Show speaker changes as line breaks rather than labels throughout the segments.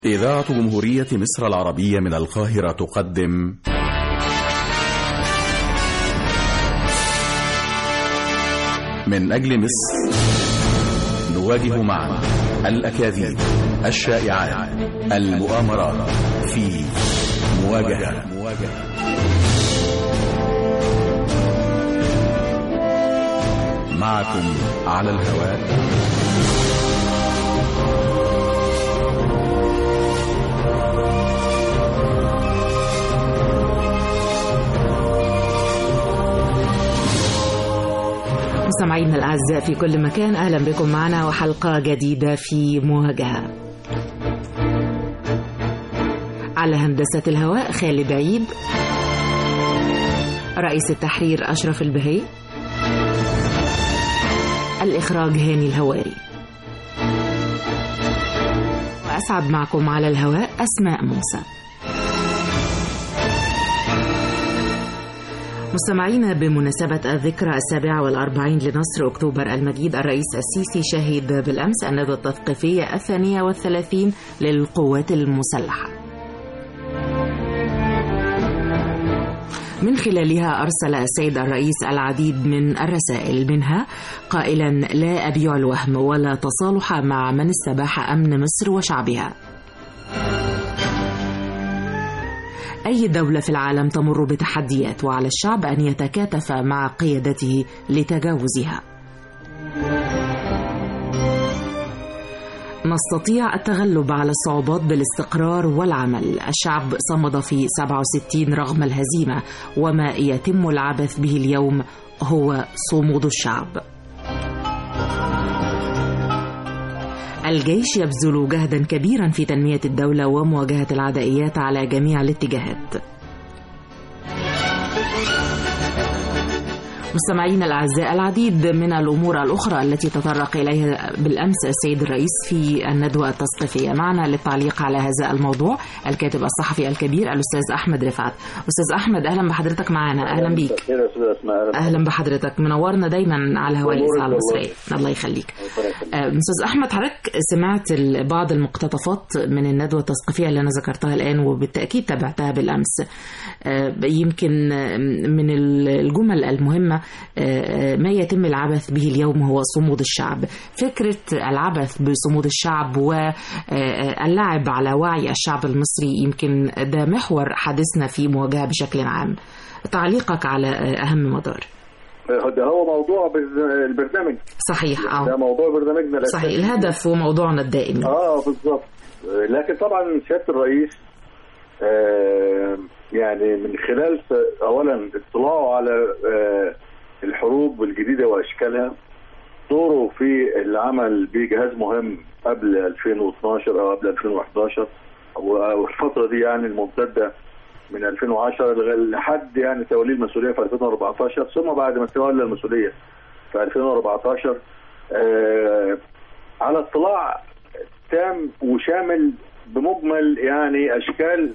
إذاعة جمهورية مصر العربية من القاهرة تقدم من أجل مصر نواجه معا الأكاذيب الشائعات المؤامرات في مواجهة معكم على الهواء
مستمعينا الأعزاء في كل مكان أهلا بكم معنا وحلقة جديدة في مواجهة على هندسة الهواء خالد عيد رئيس التحرير أشرف البهي الإخراج هاني الهواري وأسعد معكم على الهواء أسماء موسى مستمعينا بمناسبة الذكرى السابعة والأربعين لنصر أكتوبر المجيد الرئيس السيسي شهد بالأمس الندوة التثقيفية الثانية والثلاثين للقوات المسلحة من خلالها أرسل السيد الرئيس العديد من الرسائل منها قائلا لا أبيع الوهم ولا تصالح مع من استباح أمن مصر وشعبها أي دولة في العالم تمر بتحديات وعلى الشعب أن يتكاتف مع قيادته لتجاوزها. نستطيع التغلب على الصعوبات بالاستقرار والعمل الشعب صمد في 67 رغم الهزيمة وما يتم العبث به اليوم هو صمود الشعب الجيش يبذل جهدا كبيرا في تنمية الدولة ومواجهة العدائيات على جميع الاتجاهات مستمعينا الأعزاء العديد من الأمور الأخرى التي تطرق إليها بالأمس السيد الرئيس في الندوة التثقيفية معنا للتعليق على هذا الموضوع الكاتب الصحفي الكبير الأستاذ أحمد رفعت أستاذ أحمد أهلا بحضرتك معنا أهلا بيك أهلا بحضرتك منورنا دايما على هواء الإذاعة المصرية الله يخليك أستاذ أحمد حضرتك سمعت بعض المقتطفات من الندوة التثقيفية اللي أنا ذكرتها الآن وبالتأكيد تابعتها بالأمس يمكن من الجمل المهمة ما يتم العبث به اليوم هو صمود الشعب فكرة العبث بصمود الشعب واللعب على وعي الشعب المصري يمكن ده محور حديثنا في مواجهة بشكل عام تعليقك على أهم مدار
ده هو موضوع البرنامج
صحيح اه
ده موضوع برنامجنا
صحيح الهدف وموضوعنا الدائم
اه بالظبط لكن طبعا سياده الرئيس آه يعني من خلال اولا اطلاعه على آه الحروب الجديده واشكالها دوره في العمل بجهاز مهم قبل 2012 او قبل 2011 والفتره دي يعني الممتده من 2010 لحد يعني توليه المسؤوليه في 2014 ثم بعد ما تولى المسؤوليه في 2014 آه على اطلاع تام وشامل بمجمل يعني اشكال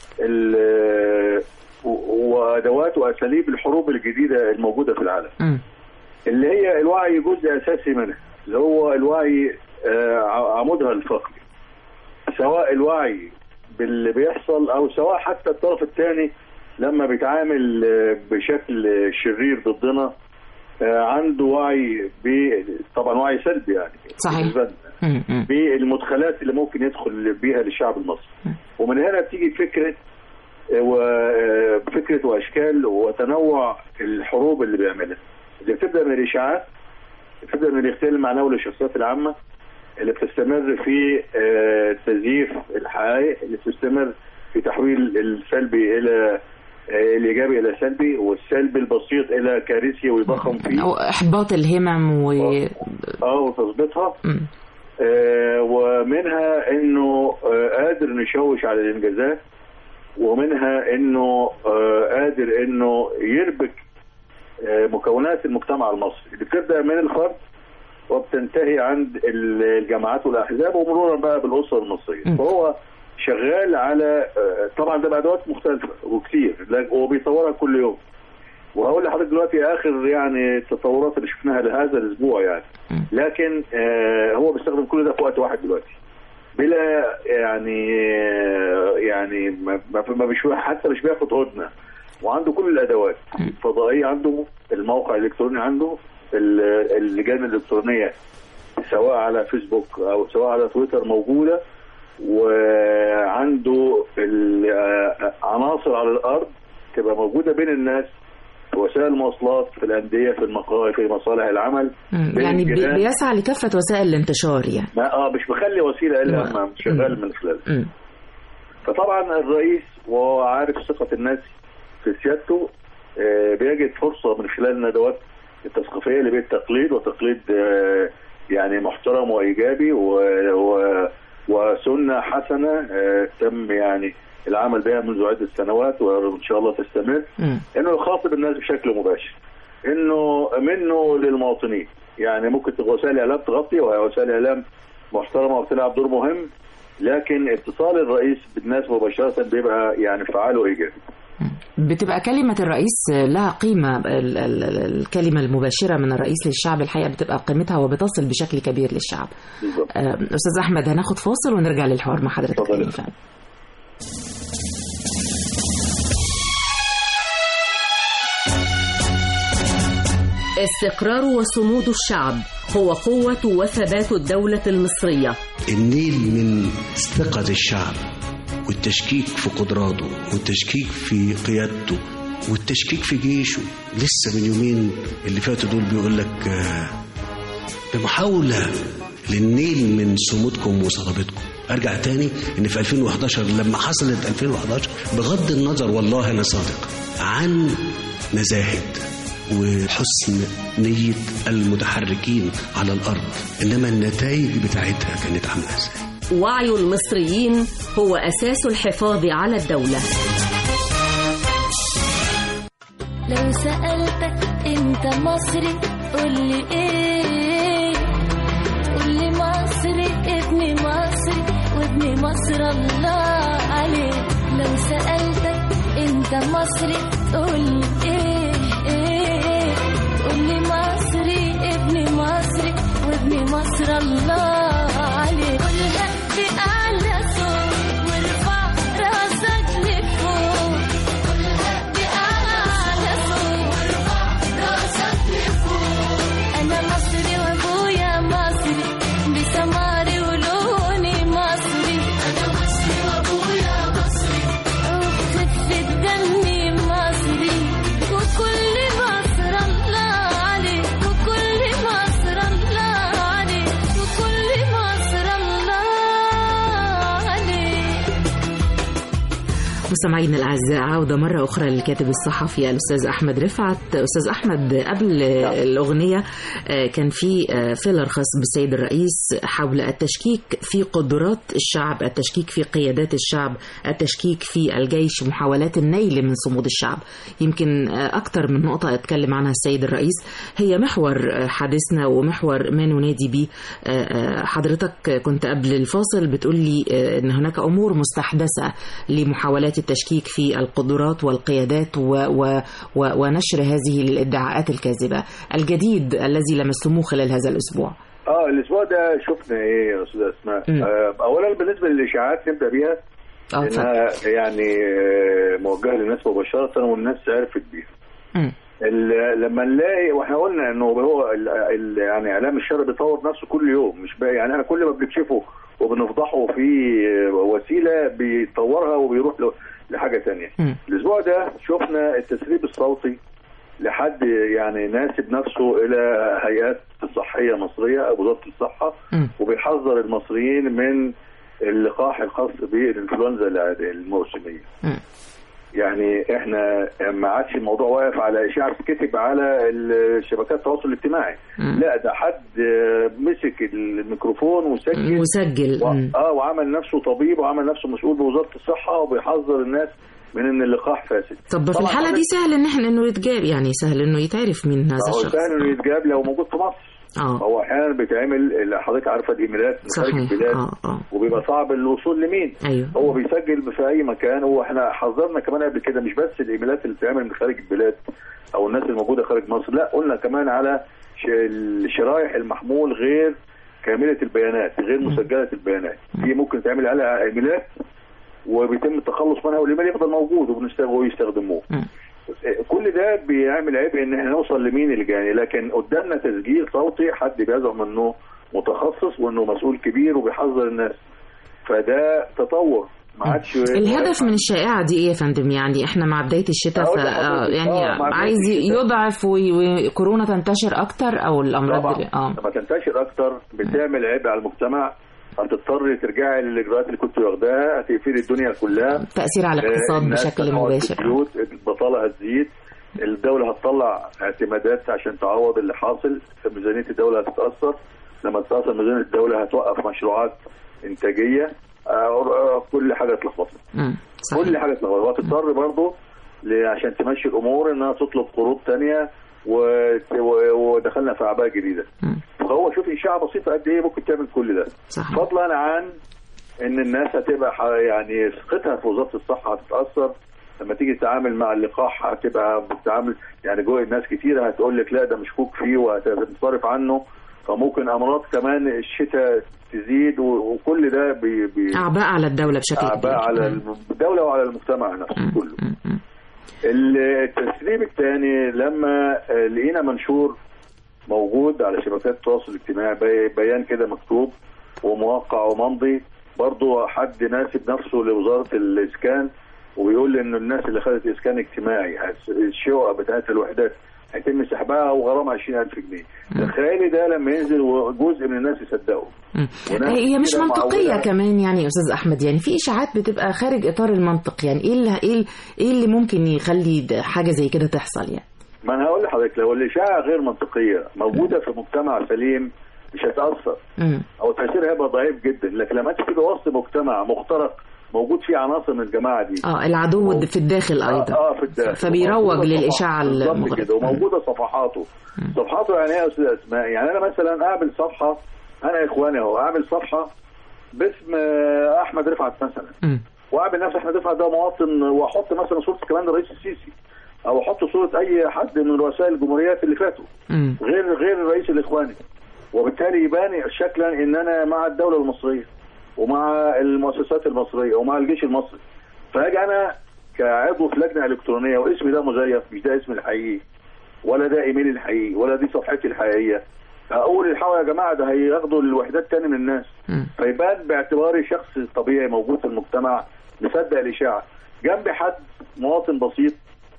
وادوات واساليب الحروب الجديده الموجوده في العالم. م. اللي هي الوعي جزء اساسي منها اللي هو الوعي عمودها الفقري. سواء الوعي باللي بيحصل او سواء حتى الطرف الثاني لما بيتعامل بشكل شرير ضدنا عنده وعي طبعا وعي سلبي يعني
صحيح
بالمدخلات اللي ممكن يدخل بيها للشعب المصري ومن هنا بتيجي فكره وفكره واشكال وتنوع الحروب اللي بيعملها اللي بتبدا من الاشاعات بتبدا من الاغتيال المعنوي للشخصيات العامه اللي بتستمر في تزييف الحقائق اللي بتستمر في تحويل السلبي الى الايجابي الى سلبي والسلبي البسيط الى كارثي ويضخم فيه
او احباط الهمم و
اه وتظبيطها آه ومنها انه آه قادر نشوش على الانجازات ومنها انه آه قادر انه يربك آه مكونات المجتمع المصري اللي بتبدا من الفرد وبتنتهي عند الجماعات والاحزاب ومرورا بقى بالاسره المصريه فهو شغال على طبعا ده بادوات مختلفه وكتير وبيطورها كل يوم وهقول لحضرتك دلوقتي اخر يعني التطورات اللي شفناها لهذا الاسبوع يعني لكن آه هو بيستخدم كل ده في وقت واحد دلوقتي بلا يعني يعني ما ما- ما مش حتى مش بياخد هدنه وعنده كل الادوات الفضائيه عنده الموقع الالكتروني عنده ال- اللجان الالكترونيه سواء على فيسبوك او سواء على تويتر موجوده وعنده العناصر على الارض تبقى موجوده بين الناس في وسائل المواصلات في الانديه في المقاهي في مصالح العمل
مم.
بين
يعني بي-
الجيران.
بيسعى لكافة وسائل الانتشار يعني
ما اه مش مخلي وسيله الا
ما-
ما شغال من خلالها
مم.
فطبعا الرئيس وهو عارف ثقة الناس في سيادته آه، بيجد فرصة من خلال الندوات التثقيفية اللي بالتقليد وتقليد آه، يعني محترم وإيجابي و- و- وسنة حسنة آه، تم يعني العمل بها منذ عدة سنوات وإن شاء الله تستمر
مم.
انه يخاطب الناس بشكل مباشر انه منه للمواطنين يعني ممكن تبقى وسائل الاعلام تغطي وهي وسائل اعلام محترمه وبتلعب دور مهم لكن اتصال الرئيس بالناس مباشره بيبقى يعني فعال وايجابي
بتبقى كلمة الرئيس لها قيمة ال- ال- ال- الكلمة المباشرة من الرئيس للشعب الحقيقة بتبقى قيمتها وبتصل بشكل كبير للشعب
بالظبط
آه، أستاذ أحمد هناخد فاصل ونرجع للحوار مع حضرتك
اتفضل.
تاني فعلا.
استقرار وصمود الشعب هو قوة وثبات الدولة المصرية
النيل من ثقة الشعب والتشكيك في قدراته والتشكيك في قيادته والتشكيك في جيشه لسه من يومين اللي فاتوا دول بيقول لك آه، بمحاولة للنيل من صمودكم وصلابتكم ارجع تاني ان في 2011 لما حصلت 2011 بغض النظر والله انا صادق عن نزاهه وحسن نية المتحركين على الأرض إنما النتائج بتاعتها كانت عاملة إزاي
وعي المصريين هو أساس الحفاظ على الدولة
لو سألتك انت مصري قولي ايه قولي مصري ابن مصري وابن مصر الله عليه لو سألتك انت مصري قولي ايه ايه قولي مصري ابن مصري وابن مصر الله عليه قولها بأعلى صوت وارفع راسك لفوق قولها بأعلى صوت وارفع راسك لفوق أنا مصري وأبويا مصري بسماري ولوني مصري أنا مصري وأبويا مصري وبخفة دمي مصري وكل مصر الله عليك وكل مصر الله عليك وكل مصر الله عليك
مستمعينا الاعزاء عوده مره اخرى للكاتب الصحفي الاستاذ احمد رفعت استاذ احمد قبل الاغنيه آه، كان في آه، فيلر خاص بالسيد الرئيس حول التشكيك في قدرات الشعب التشكيك في قيادات الشعب التشكيك في الجيش محاولات النيل من صمود الشعب يمكن آه، اكثر من نقطه اتكلم عنها السيد الرئيس هي محور آه، حديثنا ومحور ما ننادي به آه، آه، حضرتك كنت قبل الفاصل بتقول لي آه، ان هناك امور مستحدثه لمحاولات التشكيك في القدرات والقيادات و و و ونشر هذه الادعاءات الكاذبه الجديد الذي لمستموه خلال هذا الاسبوع
اه الاسبوع ده شفنا ايه يا استاذ اسماء
مم.
آه اولا بالنسبه للاشاعات نبدا بيها
اه اتفضل
انها يعني آه، موجهه للناس مباشره والناس عرفت بيها
مم.
ال- لما نلاقي واحنا قلنا انه هو ال- ال- يعني اعلام الشر بيطور نفسه كل يوم مش بقى يعني احنا كل ما بنكشفه وبنفضحه في وسيله بيطورها وبيروح له لحاجه تانية
مم.
الاسبوع ده شفنا التسريب الصوتي لحد يعني ناسب نفسه الى هيئات صحيه مصريه او وزاره الصحه
مم.
وبيحذر المصريين من اللقاح الخاص بالانفلونزا العادية الموسميه
مم.
يعني احنا ما عادش الموضوع واقف على اشاعه بتتكتب على ال- شبكات التواصل الاجتماعي
مم.
لا ده حد آه، مسك الميكروفون وسجل
مسجل
و...
مم.
اه وعمل نفسه طبيب وعمل نفسه مسؤول بوزاره الصحه وبيحذر الناس من ان اللقاح فاسد
طب في
طبعاً
الحاله دي سهل ان احنا انه يتجاب يعني سهل انه يتعرف مين هذا
هو
الشخص
سهل انه يتجاب لو موجود في مصر
اه
هو احيانا بيتعمل اللي حضرتك عارفه الايميلات من خارج
صحيح
البلاد
اه اه
وبيبقى صعب الوصول لمين
ايوه
هو بيسجل في اي مكان واحنا حذرنا كمان قبل كده مش بس الايميلات اللي بتتعمل من خارج البلاد او الناس الموجوده خارج مصر لا قلنا كمان على ش- الشرايح المحمول غير كامله البيانات غير مسجله البيانات دي ممكن تعمل عليها ايميلات وبيتم التخلص منها والايميل يفضل موجود وبنستخدمه ويستخدموه
مم.
كل ده بيعمل عبء ان احنا نوصل لمين اللي جاي لكن قدامنا تسجيل صوتي حد بيزعم انه متخصص وانه مسؤول كبير وبيحذر الناس فده تطور ما عادش
الهدف من الشائعة دي ايه يا فندم يعني احنا مع بداية الشتاء ف...
أقول لحضرتك،
آه، يعني
آه، مع بداية
عايز
الشتاء.
يضعف وي- وكورونا تنتشر اكتر او الامراض
طبعا
اللي- اه
لما تنتشر اكتر بتعمل عبء على المجتمع هتضطر ترجعي للاجراءات اللي كنت واخداها هتقفلي الدنيا كلها
تأثير على الاقتصاد
الناس
بشكل
هتقعد في
مباشر
البيوت البطاله هتزيد الدوله هتطلع اعتمادات عشان تعوض اللي حاصل ميزانيه الدوله هتتاثر لما تتاثر ميزانيه الدوله هتوقف مشروعات انتاجيه آه، آه، كل حاجه اتلخبطت
مم. صحيح.
كل حاجه اتلخبطت وهتضطر برضه ل- عشان تمشي الامور انها تطلب قروض تانية و- و- ودخلنا في اعباء جديده
مم.
فهو شوف اشاعه بسيطه قد ايه ممكن تعمل كل ده
صحيح
فضلا عن ان الناس هتبقى ح- يعني ثقتها في وزاره الصحه هتتاثر لما تيجي تتعامل مع اللقاح هتبقى بتتعامل يعني جوه ناس كتيره هتقول لك لا ده مشكوك فيه وهتنصرف عنه فممكن امراض كمان الشتاء تزيد و- وكل ده بي بي
اعباء على الدولة بشكل كبير
اعباء على
مم.
الدوله وعلى المجتمع نفسه
مم.
كله
مم. مم.
التسريب الثاني لما آه، لقينا منشور موجود على شبكات التواصل الاجتماعي بي- بيان كده مكتوب وموقع وممضي برضو حد ناسب نفسه لوزارة الإسكان وبيقول إن الناس اللي خدت إسكان اجتماعي هت- الشقق بتاعت الوحدات هيتم سحبها وغرامة 20000 جنيه تخيلي ده لما ينزل وجزء من الناس يصدقوا
مم.
وناس
هي مش
كتيرة
منطقية
معودة.
كمان يعني يا أستاذ أحمد يعني في إشاعات بتبقى خارج إطار المنطق يعني إيه اللي إيه إيه اللي ممكن يخلي ده- حاجة زي كده تحصل يعني
ما انا هقول لحضرتك لو الاشاعه غير منطقيه موجوده في مجتمع سليم مش هتاثر
مم.
او تاثيرها هيبقى ضعيف جدا لكن لما انت تبقى وسط مجتمع مخترق موجود فيه عناصر من الجماعه دي
اه العدو في الداخل
اه,
أيضا
آه في الداخل
فبيروج
وموجودة
للإشاعة
صفحات- بالظبط
المغرضة.
كده وموجوده صفحاته صفحاته يعني ايه يا استاذ اسماء يعني انا مثلا اعمل صفحه انا اخواني اهو اعمل صفحه باسم آه، احمد رفعت مثلا
مم.
واعمل نفسي احمد رفعت ده مواطن واحط مثلا صوره كمان الرئيس السيسي او احط صوره اي حد من رؤساء الجمهوريات اللي فاتوا
مم.
غير غير الرئيس الاخواني وبالتالي يبان شكلا ان انا مع الدوله المصريه ومع المؤسسات المصريه ومع الجيش المصري فاجي انا كعضو في لجنه الكترونيه واسمي ده مزيف مش ده اسمي الحقيقي ولا ده ايميلي الحقيقي ولا دي صفحتي الحقيقيه اقول الحقوا يا جماعه ده هياخدوا الوحدات تاني من الناس
مم.
فيبان باعتباري شخص طبيعي موجود في المجتمع مصدق الاشاعه جنبي حد مواطن بسيط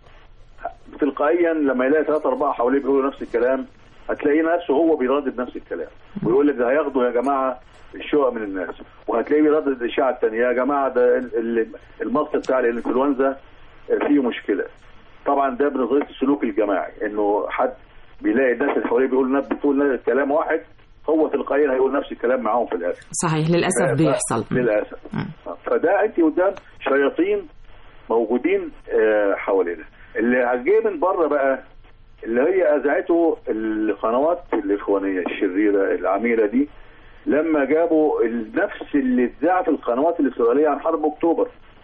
تلقائيا لما يلاقي ثلاثة أربعة حواليه بيقولوا نفس الكلام هتلاقيه نفسه هو بيردد نفس الكلام ويقول لك ده هياخدوا يا جماعة الشقق من الناس وهتلاقيه بيردد الإشاعة الثانية يا جماعة ده ال- ال- المصل بتاع الإنفلونزا فيه مشكلة طبعا ده بنظرية السلوك الجماعي إنه حد بيلاقي الناس اللي حواليه بيقول نفس بتقول كلام واحد هو تلقائيا هيقول نفس الكلام معاهم في الآخر
صحيح للأسف
ف-
بيحصل مم.
للاسف
مم.
فده انت قدام شياطين موجودين آه، حوالينا اللي جه من بره بقى اللي هي اذاعته القنوات الاخوانيه الشريره العميله دي لما جابوا نفس اللي اتذاع في القنوات الاسرائيليه عن حرب اكتوبر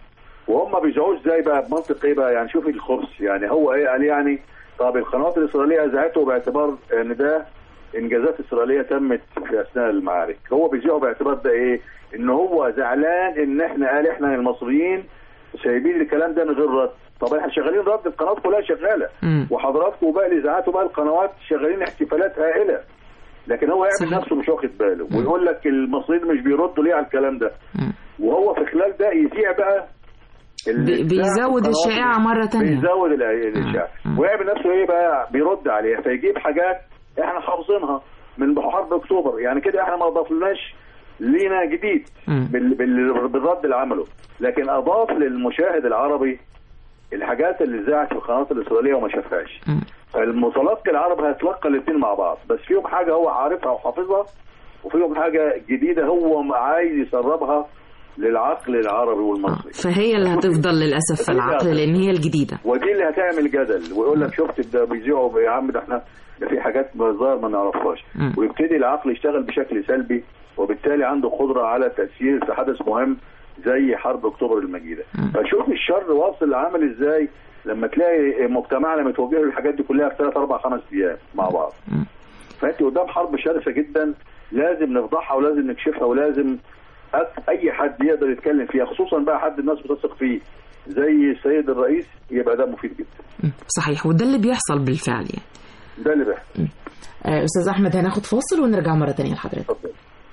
وهم بيذاعوه ازاي بقى بمنطق ايه بقى يعني شوفي الخبز يعني هو ايه قال يعني طب القنوات الاسرائيليه اذاعته باعتبار ان ده انجازات اسرائيليه تمت في اثناء المعارك هو بيذيعه باعتبار ده ايه ان هو زعلان ان احنا قال احنا المصريين سايبين الكلام ده من غير رد طب احنا شغالين رد القنوات كلها شغاله
مم.
وحضراتكم بقى الاذاعات وبقى القنوات شغالين احتفالات هائله لكن هو يعمل
صحيح.
نفسه مش واخد باله ويقول لك المصريين مش بيردوا ليه على الكلام ده
مم.
وهو في خلال ده يذيع بقى ال-
بي- بيزود
القنوات
الشائعة مرة تانية.
بيزود ال- الاشاعه
مم.
ويعمل نفسه ايه بقى بيرد عليها فيجيب حاجات احنا حافظينها من حرب اكتوبر يعني كده احنا ما اضافلناش لينا جديد
مم.
بال- بال- بالرد اللي عمله لكن اضاف للمشاهد العربي الحاجات اللي ذاعت في القنوات الاسرائيليه وما شافهاش
مم.
فالمتلقي العربي هيتلقى الاثنين مع بعض بس فيهم حاجه هو عارفها وحافظها وفيهم حاجه جديده هو عايز يسربها للعقل العربي والمصري
فهي اللي هتفضل للأسف في العقل لأن هي الجديدة
ودي اللي هتعمل جدل ويقول لك شفت ده بيذيعوا يا عم ده احنا ده في حاجات ظاهر ما نعرفهاش
مم.
ويبتدي العقل يشتغل بشكل سلبي وبالتالي عنده قدره على التاثير في حدث مهم زي حرب اكتوبر المجيده
مم.
فشوف الشر واصل عامل ازاي لما تلاقي مجتمعنا متوجه للحاجات دي كلها في ثلاث اربع خمس ايام مع بعض
مم.
فانت قدام حرب شرسه جدا لازم نفضحها ولازم نكشفها ولازم أك- اي حد يقدر يتكلم فيها خصوصا بقى حد الناس بتثق فيه زي السيد الرئيس يبقى ده مفيد جدا
مم. صحيح وده اللي بيحصل بالفعل يعني
ده اللي بيحصل
آه، استاذ احمد هناخد فاصل ونرجع مره تانية لحضرتك
اتفضل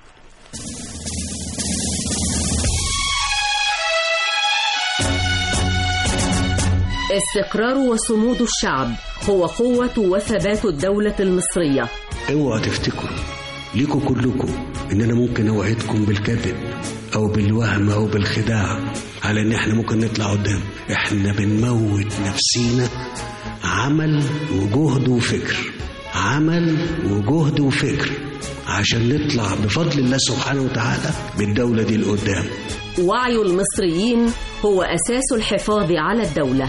استقرار وصمود الشعب هو قوة وثبات الدولة المصرية
اوعوا تفتكروا ليكوا كلكم ان انا ممكن اوعدكم بالكذب او بالوهم او بالخداع على ان احنا ممكن نطلع قدام احنا بنموت نفسينا عمل وجهد وفكر عمل وجهد وفكر عشان نطلع بفضل الله سبحانه وتعالى بالدولة دي لقدام
وعي المصريين هو أساس الحفاظ على الدولة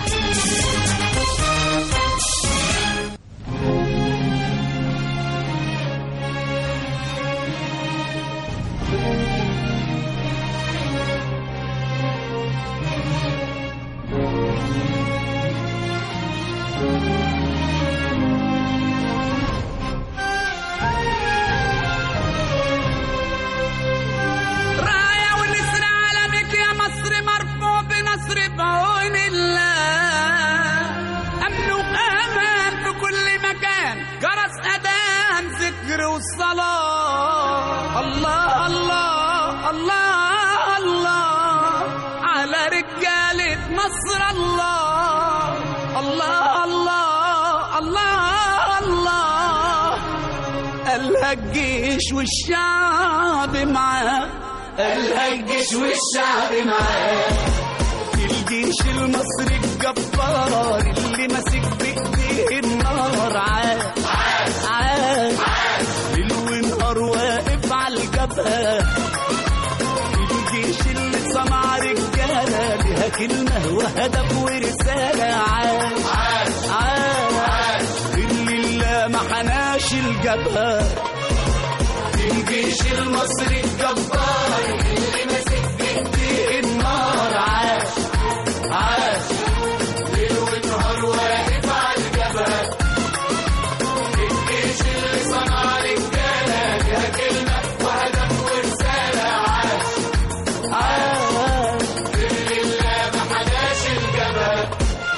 راية ونسر علمك يا مصر مرفوع بنصر بعون الله أمن وأمان في كل مكان جرس أذان ذكر والصلاة الله الله الله الله على رجالة مصر الله الله الله الله الله قالها الجيش والشعب معاه قالها الجيش والشعب معاه الجيش المصري الجبار اللي ماسك بايديه النار عاد عاد ليل ونهار واقف على الجبهه الجيش اللي صنع رجاله ليها كلمه وهدف ورساله عاد عاد اللي لا ما حناش الجبهه الجيش المصري الجبار اللي ماسك بايديه النار عاش عاش ليل ونهار واقف على الجبهه الجيش اللي صنع رجاله ليها كلمه وهدف ورساله عاش عاش اللي لا ما حداش الجبهه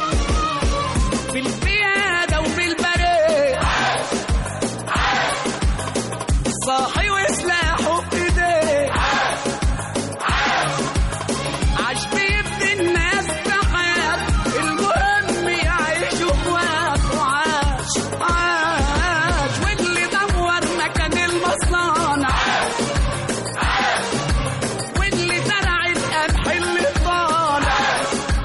بالقياده وبالبريه صاحي وسلاحه في ايديه عاش بيبني الناس بحياة المهم يعيشوا بوقت وعاش عاش واللي دور مكان المصانع واللي زرع القمح اللي طالع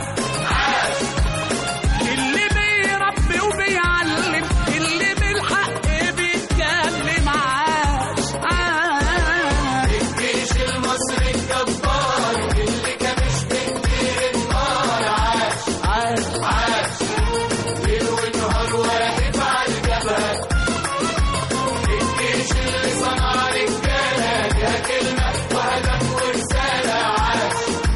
اللي بيربي وبيعلم اللي بالحق بيتكلم عاش عاش الجيش المصري الجبار اللي كبش بكتير النار عاش عاش عاش ليل ونهار واقف على الجبهة الجيش اللي صنع رجالة ليها كلمة وهدف ورسالة عاش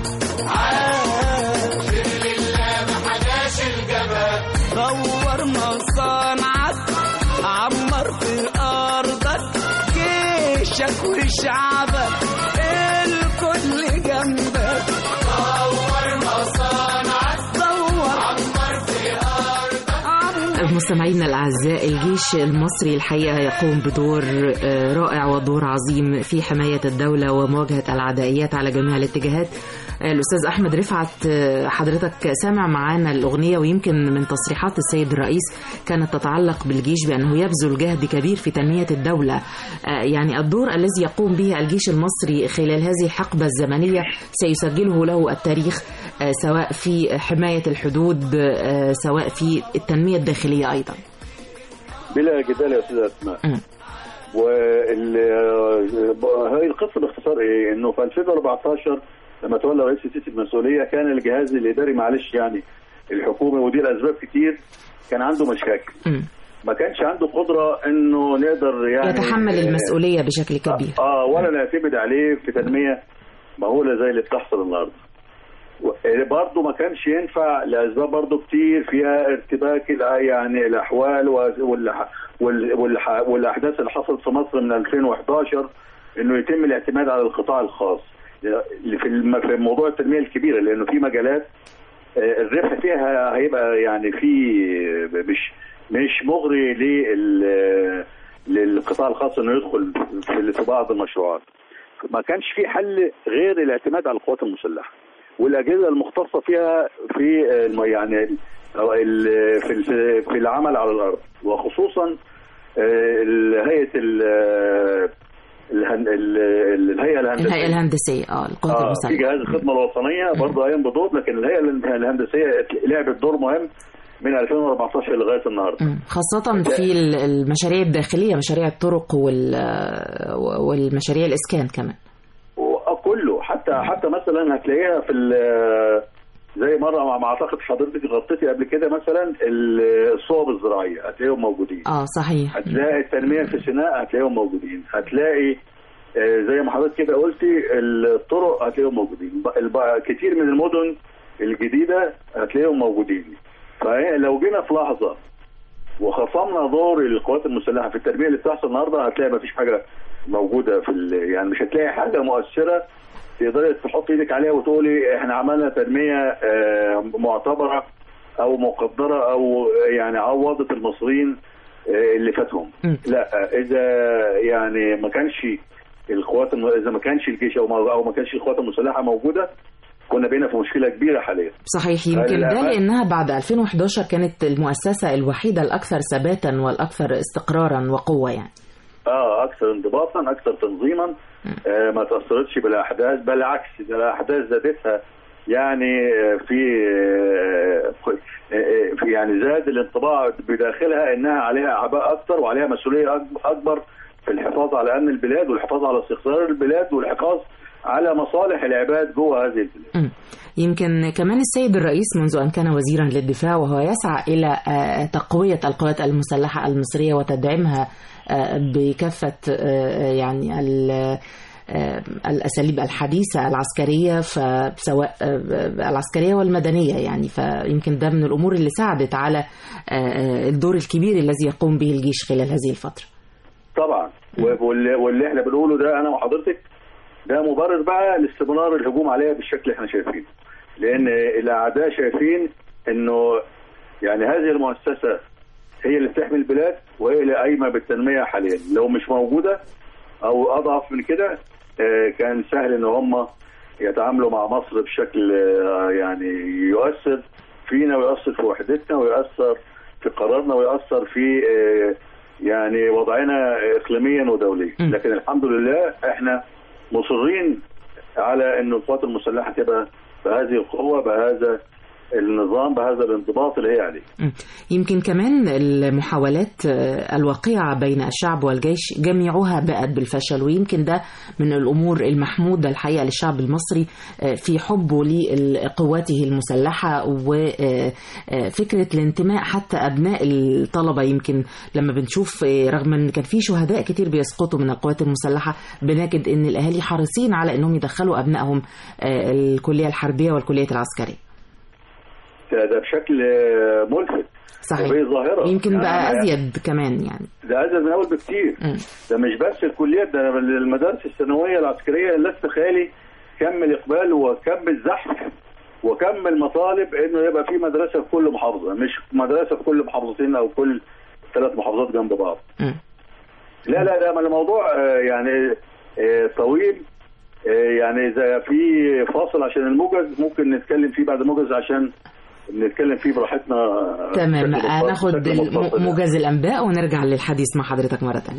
عاش لله ما حداش الجبهة دور مصانعك عمر في أرضك جيشك وشعبك الكل جنبك دور مصانعك دور عمر في أرضك
مستمعينا الأعزاء الجيش المصري الحقيقة يقوم بدور آه، رائع ودور عظيم في حماية الدولة ومواجهة العدائيات على جميع الاتجاهات آه، الأستاذ أحمد رفعت آه، حضرتك سامع معانا الأغنية ويمكن من تصريحات السيد الرئيس كانت تتعلق بالجيش بأنه يبذل جهد كبير في تنمية الدولة آه، يعني الدور الذي يقوم به الجيش المصري خلال هذه الحقبة الزمنية سيسجله له التاريخ آه، سواء في حماية الحدود آه، سواء في التنمية الداخلية أيضا
بلا جدال يا استاذ اسماء
مم.
وال هذه القصه باختصار ايه؟ انه في 2014 لما تولى رئيس السيسي المسؤوليه كان الجهاز الاداري معلش يعني الحكومي ودي لاسباب كتير كان عنده مشاكل
مم.
ما كانش عنده قدره انه نقدر يعني
يتحمل المسؤولية بشكل كبير
اه ولا نعتمد عليه في تنميه مهوله زي اللي بتحصل النهارده و- برضه ما كانش ينفع لاسباب برضه كتير فيها ارتباك الع- يعني الاحوال و- والح- وال- والح- والاحداث اللي حصلت في مصر من 2011 انه يتم الاعتماد على القطاع الخاص اللي في الم- في موضوع التنميه الكبيره لانه في مجالات آه، الربح فيها هيبقى يعني في مش مش مغري لل للقطاع الخاص انه يدخل في في بعض المشروعات ما كانش في حل غير الاعتماد على القوات المسلحه والاجهزه المختصه فيها في الم- يعني أو ال- في ال- في العمل على الارض وخصوصا آه، ال- هيئه ال- الهن- ال- الهيئه الهندسيه
الهيئة الهندسية اه القوات
آه في
المسلحة
جهاز الخدمه الوطنيه برضه قايم بدور لكن الهيئه الهندسيه لعبت دور مهم من 2014 لغايه النهارده
مم. خاصة في ال- المشاريع الداخلية مشاريع الطرق وال والمشاريع الإسكان كمان
كله حتى حتى مثلا هتلاقيها في ال- زي مره ما اعتقد حضرتك غطيتي قبل كده مثلا ال- الصوب الزراعيه هتلاقيهم موجودين
اه صحيح
هتلاقي التنميه في سيناء هتلاقيهم موجودين هتلاقي آه، زي ما حضرتك كده قلتي الطرق هتلاقيهم موجودين ب- الب- كتير من المدن الجديده هتلاقيهم موجودين فلو جينا في لحظه وخصمنا دور القوات المسلحه في التربيه اللي بتحصل النهارده هتلاقي مفيش حاجه موجوده في ال... يعني مش هتلاقي حاجه مؤثره تقدري تحط ايدك عليها وتقولي احنا عملنا تنميه آه، معتبره او مقدره او يعني عوضت المصريين آه، اللي فاتهم
مم.
لا اذا يعني ما كانش القوات الم... اذا ما كانش الجيش او ما, أو ما كانش القوات المسلحه موجوده كنا بقينا في مشكله كبيره حاليا
صحيح يمكن ده
الأمل-
لأنها بعد 2011 كانت المؤسسة الوحيدة الأكثر ثباتا والأكثر استقرارا وقوة يعني
اه اكثر انضباطا اكثر تنظيما آه ما تاثرتش بالاحداث بالعكس ده الاحداث زادتها يعني آه، في آه، آه، في يعني زاد الانطباع بداخلها انها عليها اعباء اكثر وعليها مسؤوليه أك- اكبر في الحفاظ على امن البلاد والحفاظ على استقرار البلاد والحفاظ على مصالح العباد جوه هذه البلاد
مم. يمكن كمان السيد الرئيس منذ أن كان وزيرا للدفاع وهو يسعى إلى آه، تقوية القوات المسلحة المصرية وتدعيمها آه، بكافة آه، يعني ال- آه، الأساليب الحديثة العسكرية فسواء آه، العسكرية والمدنية يعني فيمكن ده من الأمور اللي ساعدت على آه، الدور الكبير الذي يقوم به الجيش خلال هذه الفترة
طبعا واللي, واللي احنا بنقوله ده انا وحضرتك ده مبرر بقى لاستمرار الهجوم عليها بالشكل اللي احنا شايفينه لان الاعداء شايفين انه يعني هذه المؤسسه هي اللي بتحمي البلاد وهي اللي قايمه بالتنميه حاليا لو مش موجوده او اضعف من كده آه، كان سهل ان هم يتعاملوا مع مصر بشكل آه، يعني يؤثر فينا ويؤثر في وحدتنا ويؤثر في قرارنا ويؤثر في آه، يعني وضعنا اقليميا ودوليا
م.
لكن الحمد لله احنا مصرين على ان القوات المسلحه تبقى بهذه القوه بهذا النظام بهذا الانضباط اللي هي عليه
مم. يمكن كمان المحاولات آه، الواقعة بين الشعب والجيش جميعها بأت بالفشل ويمكن ده من الأمور المحمودة الحقيقة للشعب المصري آه، في حبه لقواته المسلحة وفكرة الانتماء حتى أبناء الطلبة يمكن لما بنشوف آه، رغم أن كان في شهداء كتير بيسقطوا من القوات المسلحة بنجد أن الأهالي حريصين على أنهم يدخلوا أبنائهم آه، الكلية الحربية والكلية العسكرية
ده ده بشكل آه، ملفت
صحيح
وهي ظاهره
يمكن
يعني
بقى
أنا-
أزيد كمان يعني
ده ازيد من اول بكتير
مم.
ده مش بس الكليات ده المدارس الثانويه العسكريه لا تخيلي كم الاقبال وكم الزحف وكم المطالب انه يبقى في مدرسه في كل محافظه مش مدرسه في كل محافظتين او كل ثلاث محافظات جنب بعض
مم.
لا لا ده الموضوع آه، يعني آه، طويل آه، يعني اذا في فاصل عشان الموجز ممكن نتكلم فيه بعد الموجز عشان نتكلم فيه براحتنا آه،
تمام
بشكل مفصل-
هناخد
بشكل
الم-
مفصل يعني.
موجز الأنباء ونرجع للحديث مع حضرتك مرة تانية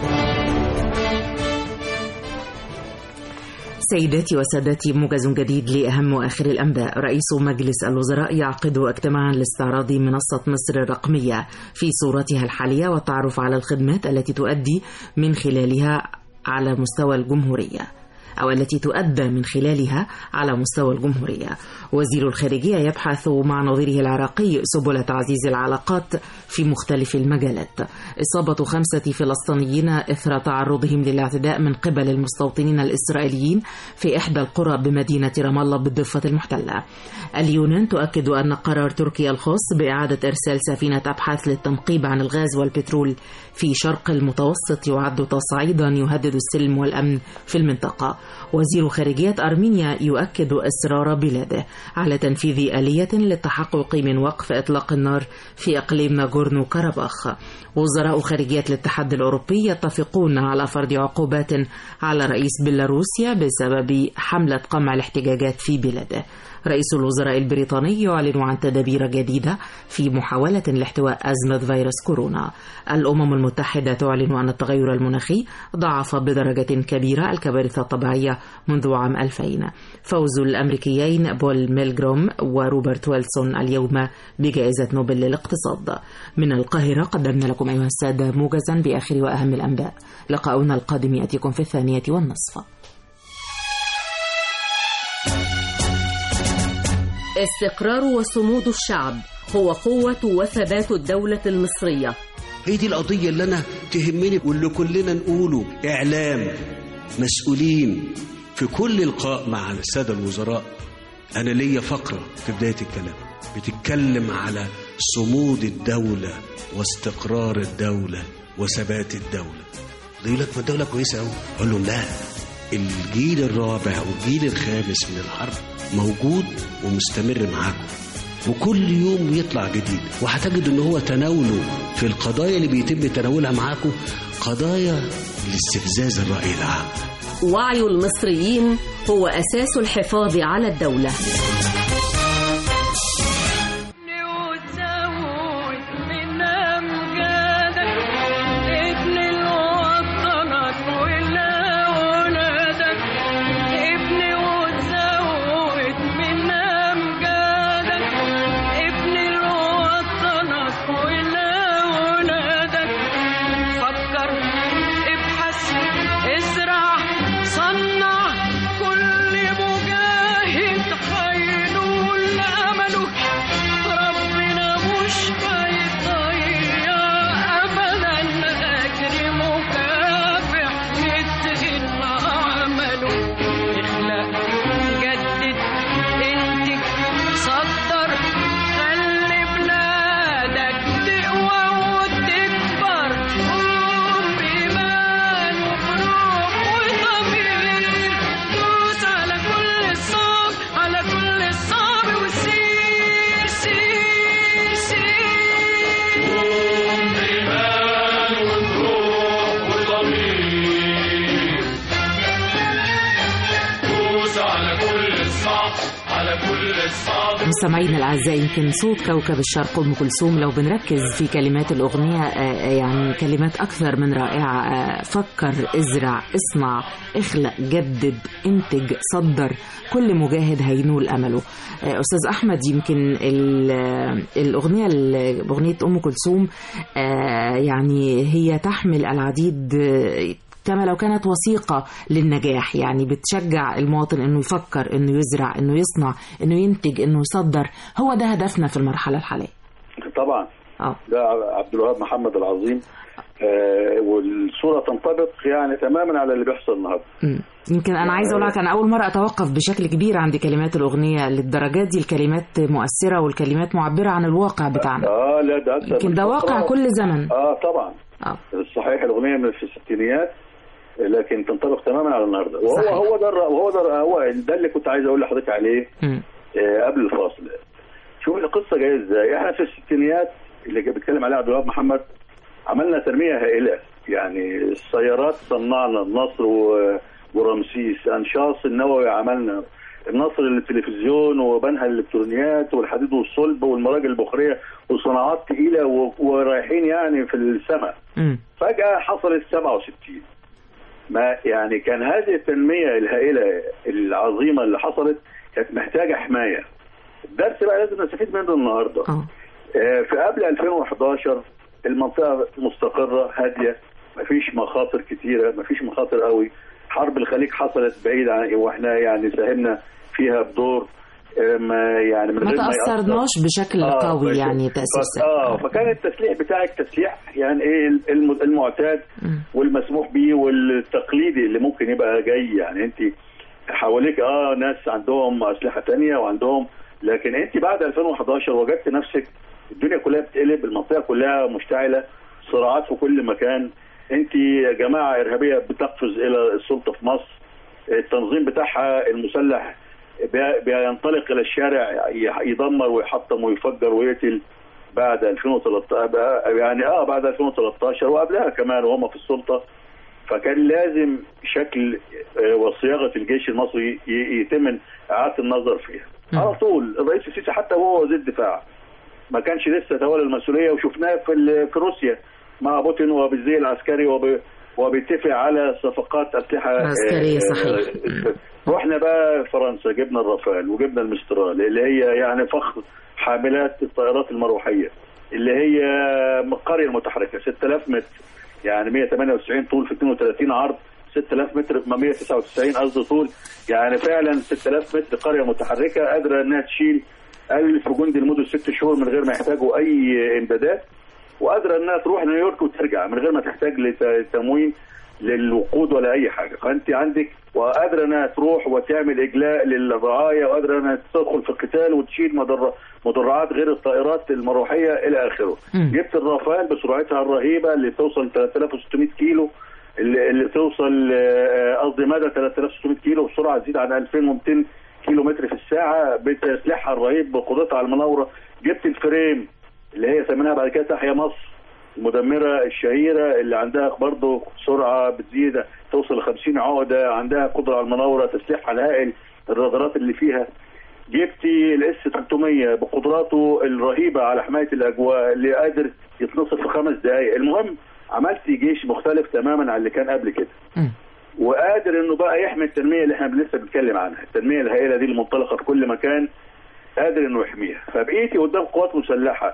سيداتي وسادتي موجز جديد لأهم وآخر الأنباء رئيس مجلس الوزراء يعقد اجتماعا لاستعراض منصة مصر الرقمية في صورتها الحالية والتعرف على الخدمات التي تؤدي من خلالها على مستوى الجمهورية أو التي تؤدى من خلالها على مستوى الجمهورية وزير الخارجية يبحث مع نظيره العراقي سبل تعزيز العلاقات في مختلف المجالات إصابة خمسة فلسطينيين إثر تعرضهم للاعتداء من قبل المستوطنين الإسرائيليين في إحدى القرى بمدينة رام الله بالضفة المحتلة اليونان تؤكد أن قرار تركيا الخاص بإعادة إرسال سفينة أبحاث للتنقيب عن الغاز والبترول في شرق المتوسط يعد تصعيدا يهدد السلم والأمن في المنطقة وزير خارجية أرمينيا يؤكد إصرار بلاده على تنفيذ آلية للتحقق من وقف إطلاق النار في إقليم ناغورنو كاراباخ وزراء خارجية الاتحاد الأوروبي يتفقون على فرض عقوبات على رئيس بيلاروسيا بسبب حملة قمع الاحتجاجات في بلاده رئيس الوزراء البريطاني يعلن عن تدابير جديدة في محاولة لاحتواء أزمة فيروس كورونا الأمم المتحدة تعلن أن التغير المناخي ضعف بدرجة كبيرة الكوارث الطبيعية منذ عام 2000 فوز الأمريكيين بول ميلجروم وروبرت ويلسون اليوم بجائزة نوبل للاقتصاد من القاهرة قدمنا لكم أيها السادة موجزا بآخر وأهم الأنباء لقاؤنا القادم يأتيكم في الثانية والنصف
استقرار وصمود الشعب هو قوة وثبات الدولة المصرية
هي دي القضية اللي أنا تهمني واللي كلنا نقوله إعلام مسؤولين في كل لقاء مع السادة الوزراء أنا ليا فقرة في بداية الكلام بتتكلم على صمود الدولة واستقرار الدولة وثبات الدولة ده يقول لك ما الدولة كويسة أوي أقول لهم لا الجيل الرابع والجيل الخامس من الحرب موجود ومستمر معاكم وكل يوم يطلع جديد وهتجد ان هو تناوله في القضايا اللي بيتم تناولها معاكم قضايا لاستفزاز الرأي العام
وعي المصريين هو أساس الحفاظ على الدولة
وتزود من أمجادك ابن الوطنك ولأولادك ابن وتزود من أمجادك ابن الوطنك ولأولادك فكر ابحث ازرع صنع كل مجاهد هينول أمله ربنا مش هيضيع أبدا أجر مكافح مثل عمله اخلق جدد انتج صدر خلي بلادك تقوى وتكبر قوم بإيمان وبروح وضمير دوس على كل الصعب على كل الصعب وسير سير سير قوم بإيمان وبروح وضمير دوس على كل الصعب على كل الصعب
مستمعينا الاعزاء يمكن صوت كوكب الشرق ام كلثوم لو بنركز في كلمات الاغنيه آه، يعني كلمات اكثر من رائعه آه، فكر ازرع اصنع اخلق جدد انتج صدر كل مجاهد هينول امله آه، استاذ احمد يمكن ال- آه، الاغنيه ال- اغنيه ام كلثوم آه، يعني هي تحمل العديد آه، كما لو كانت وثيقة للنجاح يعني بتشجع المواطن انه يفكر انه يزرع انه يصنع انه ينتج انه يصدر هو ده هدفنا في المرحلة الحالية
طبعا
اه
ده عبد الوهاب محمد العظيم آه والصوره تنطبق يعني تماما على اللي بيحصل النهارده
مم. يمكن انا عايزه اقول لك انا اول مره اتوقف بشكل كبير عند كلمات الاغنيه للدرجات دي الكلمات مؤثره والكلمات معبره عن الواقع بتاعنا
اه لا ده أكتر
يمكن
من
ده واقع
فترة.
كل زمن
اه طبعا
اه
صحيح الاغنيه من في الستينيات لكن تنطبق تماما على النهارده وهو
صحيح.
هو ده الر- وهو ده هو ده اللي كنت عايز اقول لحضرتك عليه
مم.
آه قبل الفاصل شوف القصه جايه ازاي احنا في الستينيات اللي كان بيتكلم عليها عبد الوهاب محمد عملنا تنميه هائله يعني السيارات صنعنا النصر و- ورمسيس انشاص النووي عملنا النصر للتلفزيون وبنها الالكترونيات والحديد والصلب والمراجل البخاريه وصناعات تقيله و- ورايحين يعني في السماء
مم.
فجأة حصلت 67 ما يعني كان هذه التنمية الهائلة العظيمة اللي حصلت كانت محتاجة حماية الدرس بقى لازم نستفيد منه النهاردة
اه
آه، في قبل 2011 المنطقة مستقرة هادية مفيش مخاطر كتيرة مفيش مخاطر قوي حرب الخليج حصلت بعيد عن واحنا يعني ساهمنا فيها بدور آه، ما يعني من
ما
غير ما يأثر.
تأثرناش بشكل
آه،
قوي
فش-
يعني
ف-
تأسيس
اه فكان التسليح بتاعك تسليح يعني ايه الم- المعتاد والمسموح به والتقليدي اللي ممكن يبقى جاي يعني انت حواليك اه ناس عندهم اسلحه تانية وعندهم لكن انت بعد 2011 وجدت نفسك الدنيا كلها بتقلب المنطقه كلها مشتعله صراعات في كل مكان انت جماعه ارهابيه بتقفز الى السلطه في مصر التنظيم بتاعها المسلح بي- بينطلق الى الشارع ي- يدمر ويحطم ويفجر ويقتل بعد 2013 يعني اه بعد 2013 وقبلها كمان وهم في السلطه فكان لازم شكل آه، وصياغه الجيش المصري ي- يتم اعاده النظر فيها على طول الرئيس السيسي حتى وهو وزير الدفاع ما كانش لسه تولى المسؤوليه وشفناه في ال- في روسيا مع بوتين وبالزي العسكري وب وبيتفق على صفقات اسلحه آه،
عسكرية، صحيح.
آه، رحنا بقى فرنسا جبنا الرافال وجبنا المسترال اللي هي يعني فخر حاملات الطائرات المروحيه اللي هي القريه المتحركه 6000 متر يعني 198 طول في 32 عرض 6000 متر في 199 قصدي طول يعني فعلا 6000 متر قريه متحركه قادره انها تشيل 1000 جندي لمده ست شهور من غير ما يحتاجوا اي امدادات وقادره انها تروح نيويورك وترجع من غير ما تحتاج لتموين للوقود ولا اي حاجه فانت عندك وقادره انها تروح وتعمل اجلاء للرعايه وقادره انها تدخل في القتال وتشيل مدر مدرعات غير الطائرات المروحيه الى اخره جبت الرافال بسرعتها الرهيبه اللي توصل 3600 كيلو اللي, اللي توصل آه، قصدي مدى 3600 كيلو بسرعه تزيد عن 2200 كيلو متر في الساعه بتسليحها الرهيب بقدرتها على المناوره جبت الفريم اللي هي سميناها بعد كده تحيا مصر المدمره الشهيره اللي عندها برضه سرعه بتزيد توصل ل 50 عقده عندها قدره على المناوره تسليحها الهائل الرادارات اللي فيها جبتي الاس 300 بقدراته الرهيبه على حمايه الاجواء اللي قادر يتنصف في خمس دقائق المهم عملتي جيش مختلف تماما عن اللي كان قبل كده وقادر انه بقى يحمي التنميه اللي احنا لسه بنتكلم عنها التنميه الهائله دي المنطلقه في كل مكان قادر انه يحميها فبقيتي قدام قوات مسلحه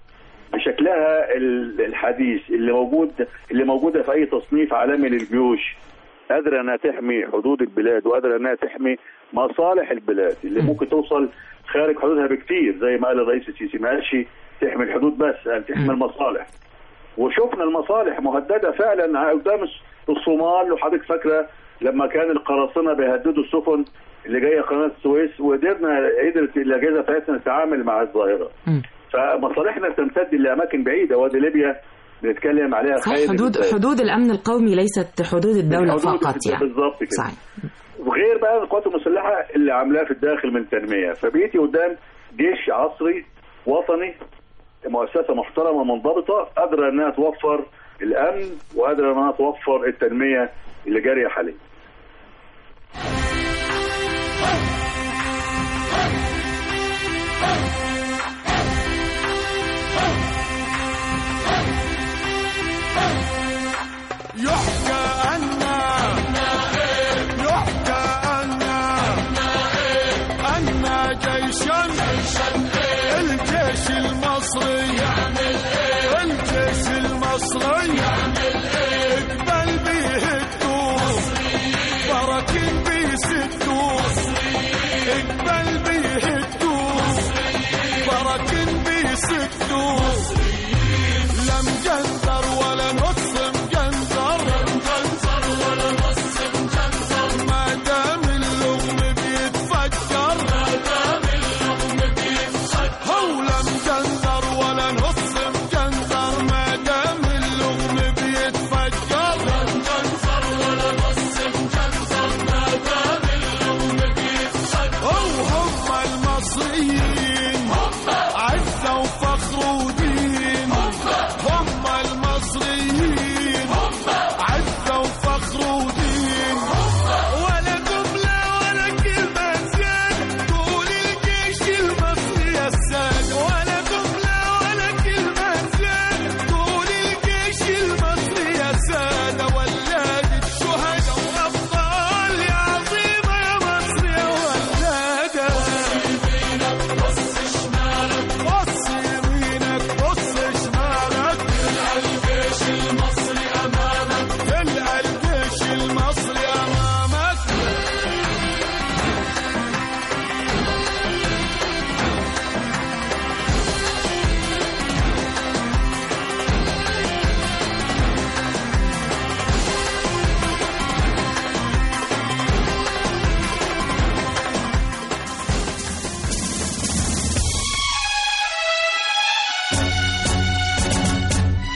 بشكلها ال- الحديث اللي موجود اللي موجوده في اي تصنيف عالمي للجيوش قادره انها تحمي حدود البلاد وقادره انها تحمي مصالح البلاد اللي ممكن توصل خارج حدودها بكتير زي ما قال الرئيس السيسي ما قالش تحمي الحدود بس قال تحمي المصالح وشفنا المصالح مهدده فعلا ع- قدام الس- الصومال وحضرتك فاكره لما كان القراصنه بيهددوا السفن اللي جايه قناه السويس وقدرنا قدرت الاجهزه بتاعتنا تتعامل مع الظاهره فمصالحنا تمتد لاماكن بعيده وادي ليبيا بنتكلم عليها
صح
خير
حدود
الإنسان.
حدود الأمن القومي ليست حدود الدولة
الحدود
فقط يعني
بالظبط كده
صحيح
وغير بقى القوات المسلحه اللي عاملاه في الداخل من تنميه فبقيتي قدام جيش عصري وطني مؤسسه محترمه منضبطه قادره انها توفر الامن وقادره انها توفر التنميه اللي جاريه حاليا
يحكى أنا يحكى أنا أن جيشا الجيش المصري الجيش المصري اقبل به الدور براكين به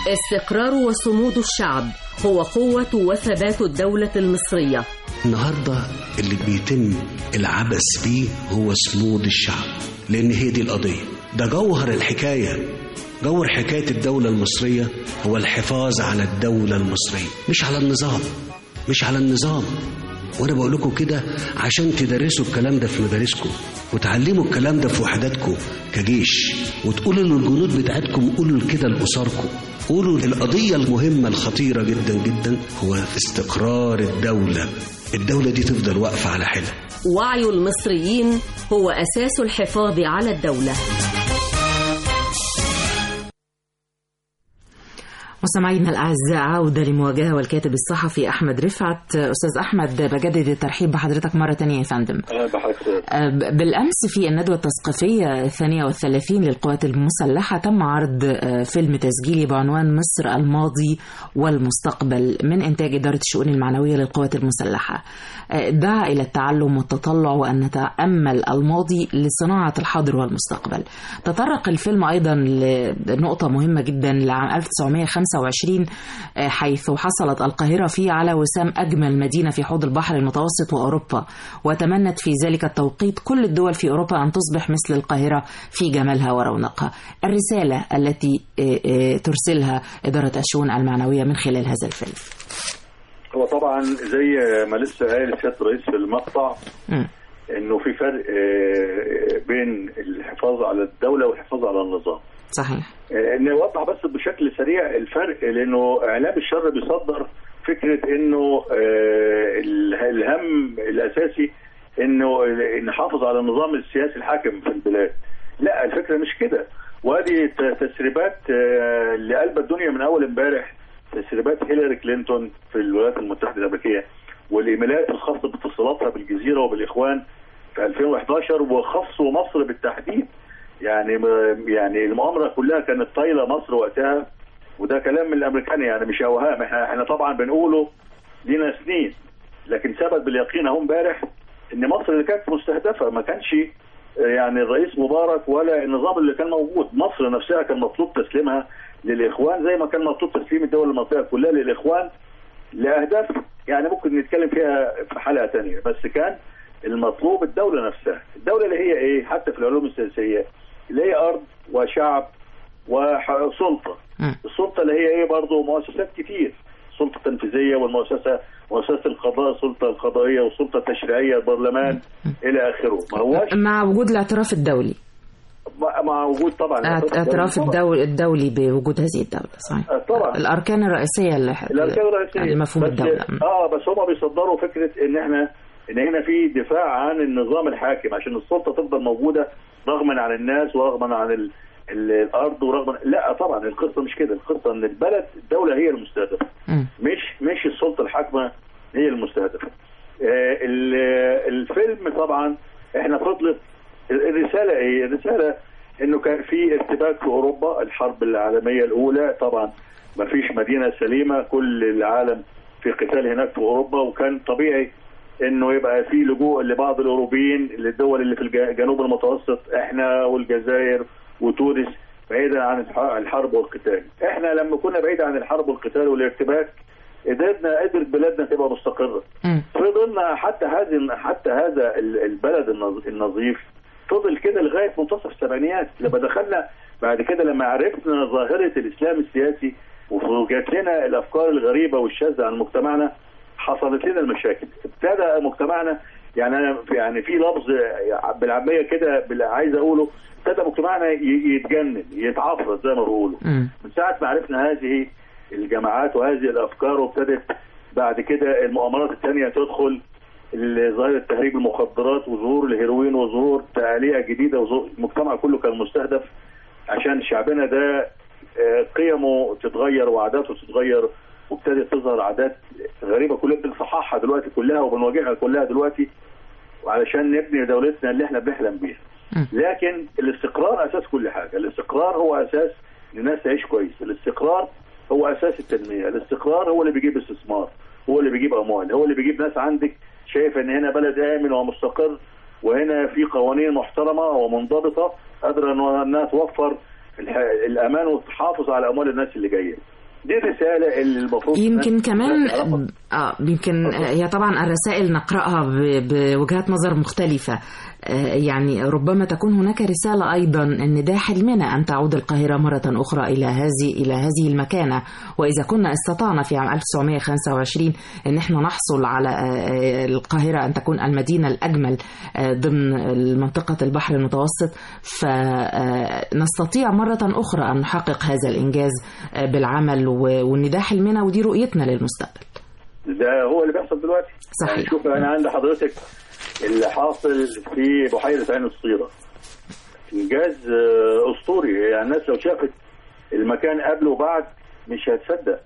استقرار وصمود الشعب هو قوة وثبات الدولة المصرية
النهارده اللي بيتم العبث بيه هو صمود الشعب لان هي دي القضيه ده جوهر الحكايه جوهر حكايه الدوله المصريه هو الحفاظ على الدوله المصريه مش على النظام مش على النظام وانا بقول لكم كده عشان تدرسوا الكلام ده في مدارسكم وتعلموا الكلام ده في وحداتكم كجيش وتقولوا للجنود بتاعتكم قولوا كده لاسركم قولوا القضيه المهمه الخطيره جدا جدا هو استقرار الدوله الدوله دي تفضل واقفه على حيلها
وعي المصريين هو أساس الحفاظ على الدولة
مستمعينا الأعزاء عودة لمواجهة والكاتب الصحفي أحمد رفعت أستاذ أحمد بجدد الترحيب بحضرتك مرة تانية يا فندم آه، بالأمس في الندوة التثقيفية الثانية والثلاثين للقوات المسلحة تم عرض آه، فيلم تسجيلي بعنوان مصر الماضي والمستقبل من إنتاج إدارة الشؤون المعنوية للقوات المسلحة آه، دعا إلى التعلم والتطلع وأن نتأمل الماضي لصناعة الحاضر والمستقبل تطرق الفيلم أيضا لنقطة مهمة جدا لعام 1925 آه، حيث حصلت القاهرة فيه على وسام أجمل مدينة في حوض البحر المتوسط وأوروبا وتمنت في ذلك التوقيت كل الدول في أوروبا أن تصبح مثل القاهرة في جمالها ورونقها الرسالة التي آه، آه، ترسلها إدارة الشؤون المعنوية من خلال هذا الفيلم
هو طبعا زي ما لسه قال سياده الرئيس في المقطع
مم.
انه في فرق آه، بين الحفاظ على الدوله والحفاظ على النظام
صحيح
آه، نوضح بس بشكل سريع الفرق لانه اعلام الشر بيصدر فكره انه آه، ال- الهم الاساسي انه نحافظ على النظام السياسي الحاكم في البلاد لا الفكره مش كده وادي ت- تسريبات آه، اللي قلب الدنيا من اول امبارح تسريبات هيلاري كلينتون في الولايات المتحده الامريكيه والايميلات الخاصه باتصالاتها بالجزيره وبالاخوان في 2011 وخصوا مصر بالتحديد يعني يعني المؤامره كلها كانت طايله مصر وقتها وده كلام من الامريكان يعني مش اوهام احنا احنا طبعا بنقوله لينا سنين لكن ثبت باليقين اهو امبارح ان مصر اللي كانت مستهدفه ما كانش يعني الرئيس مبارك ولا النظام اللي كان موجود مصر نفسها كان مطلوب تسليمها للاخوان زي ما كان مطلوب تسليم الدول المنطقه كلها للاخوان لاهداف يعني ممكن نتكلم فيها في حلقه ثانيه بس كان المطلوب الدوله نفسها الدوله اللي هي ايه حتى في العلوم السياسيه اللي هي ارض وشعب وسلطه
مم.
السلطه اللي هي ايه برضه مؤسسات كتير السلطه التنفيذيه والمؤسسه مؤسسه القضاء السلطه القضائيه والسلطه التشريعيه البرلمان الى اخره ما هواش
مع وجود الاعتراف الدولي
مع- مع وجود طبعا
اعت- اعتراف
طبعاً.
الدول الدولي بوجود هذه الدولة صحيح
آه، طبعا
الأركان الرئيسية اللي
الاركان الرئيسيه
يعني مفهوم
بس
الدولة م.
اه بس هم بيصدروا فكره ان احنا ان هنا في دفاع عن النظام الحاكم عشان السلطه تفضل موجوده رغما عن الناس ورغما عن ال... ال... الارض ورغما لا طبعا القصه مش كده القصه ان البلد الدوله هي المستهدفه
م.
مش مش السلطه الحاكمه هي المستهدفه آه ال- الفيلم طبعا احنا فضلت الرساله ايه؟ الرساله انه كان في ارتباك في اوروبا الحرب العالميه الاولى طبعا ما فيش مدينه سليمه كل العالم في قتال هناك في اوروبا وكان طبيعي انه يبقى في لجوء لبعض الاوروبيين للدول اللي في الج- جنوب المتوسط احنا والجزائر وتونس بعيدا عن الح- الحرب والقتال احنا لما كنا بعيد عن الحرب والقتال والارتباك قدرنا قدرت بلادنا تبقى مستقره
م.
فضلنا حتى هذه حتى هذا ال- البلد النظ- النظيف فضل كده لغايه منتصف السبعينيات لما دخلنا بعد كده لما عرفنا ظاهره الاسلام السياسي وجات لنا الافكار الغريبه والشاذه عن مجتمعنا حصلت لنا المشاكل ابتدى مجتمعنا يعني انا يعني في لفظ بالعاميه كده بال- عايز اقوله ابتدى مجتمعنا ي- يتجنن يتعفرت زي ما بيقولوا
م.
من ساعه ما عرفنا هذه الجماعات وهذه الافكار وابتدت بعد كده المؤامرات الثانيه تدخل ال- ظاهره تهريب المخدرات وظهور الهيروين وظهور تعالية جديده وظهور المجتمع كله كان مستهدف عشان شعبنا ده آه، قيمه تتغير وعاداته تتغير وابتدت تظهر عادات غريبه كلنا بنصححها دلوقتي كلها وبنواجهها كلها دلوقتي وعلشان نبني دولتنا اللي احنا بنحلم بيها
م.
لكن الاستقرار اساس كل حاجه الاستقرار هو اساس ان الناس تعيش كويس الاستقرار هو اساس التنميه الاستقرار هو اللي بيجيب استثمار هو اللي بيجيب اموال هو اللي بيجيب ناس عندك شايفه ان هنا بلد امن ومستقر وهنا في قوانين محترمه ومنضبطه قادره إنه- انها توفر الح- الامان والتحافظ على اموال الناس اللي جايه دي الرساله اللي المفروض
يمكن
الناس
كمان
تعرفها.
اه يمكن آه، هي طبعا الرسائل نقراها ب- بوجهات نظر مختلفة آه، يعني ربما تكون هناك رسالة أيضا أن ده حلمنا أن تعود القاهرة مرة أخرى إلى هذه إلى هذه المكانة وإذا كنا استطعنا في عام 1925 أن احنا نحصل على آه، آه، القاهرة أن تكون المدينة الأجمل آه، ضمن منطقة البحر المتوسط فنستطيع مرة أخرى أن نحقق هذا الإنجاز آه، بالعمل و- وأن ده حلمنا ودي رؤيتنا للمستقبل
ده هو اللي بيحصل دلوقتي
صحيح.
يعني شوف انا عند حضرتك اللي حاصل في بحيره عين الصيره انجاز آه، اسطوري يعني الناس لو شافت المكان قبل وبعد مش هتصدق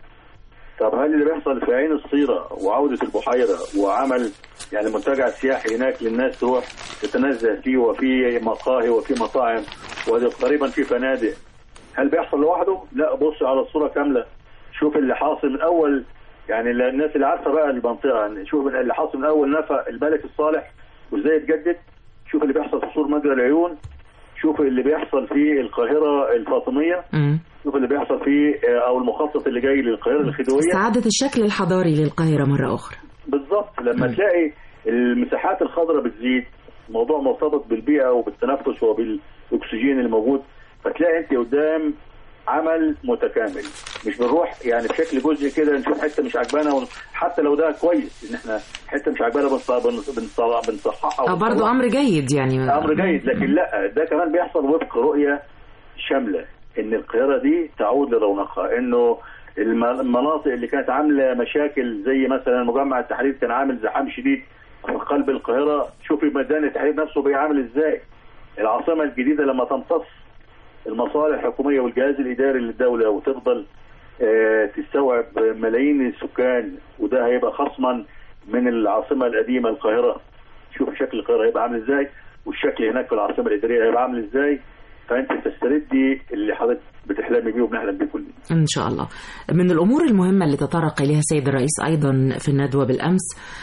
طب هل اللي بيحصل في عين الصيره وعوده البحيره وعمل يعني منتجع سياحي هناك للناس تروح تتنزه فيه وفي مقاهي وفي مطاعم وقريبا في فنادق هل بيحصل لوحده؟ لا بص على الصوره كامله شوف اللي حاصل من اول يعني الناس اللي عارفه بقى المنطقه يعني شوف اللي حاصل من اول نفق الملك الصالح وازاي اتجدد شوف اللي بيحصل في سور مجرى العيون شوف اللي بيحصل في القاهره الفاطميه
مم.
شوف اللي بيحصل في او المخطط اللي جاي للقاهره الخديويه
استعادة الشكل الحضاري للقاهرة مرة أخرى
بالظبط لما
مم.
تلاقي المساحات الخضراء بتزيد الموضوع مرتبط بالبيئه وبالتنفس وبالاكسجين الموجود فتلاقي انت قدام عمل متكامل مش بنروح يعني بشكل جزئي كده نشوف حته مش عجبانا ون- حتى لو ده كويس ان احنا حته مش عجبانا بنص- بنص- بنص- بنصححها
أو برضو
ونصلحها.
أمر جيد يعني
امر جيد لكن لا ده كمان بيحصل وفق رؤيه شامله ان القاهره دي تعود لرونقها انه الم- المناطق اللي كانت عامله مشاكل زي مثلا مجمع التحرير كان عامل زحام شديد في قلب القاهره شوفي ميدان التحرير نفسه بقى عامل ازاي العاصمه الجديده لما تمتص المصالح الحكوميه والجهاز الاداري للدوله وتفضل آه، تستوعب ملايين السكان وده هيبقى خصما من العاصمه القديمه القاهره شوف شكل القاهره هيبقى عامل ازاي والشكل هناك في العاصمه الاداريه هيبقى عامل ازاي فانت تستردي اللي حضرتك بتحلمي بيه وبنحلم بيه كلنا
إن شاء الله من الأمور المهمة اللي تطرق إليها السيد الرئيس أيضا في الندوة بالأمس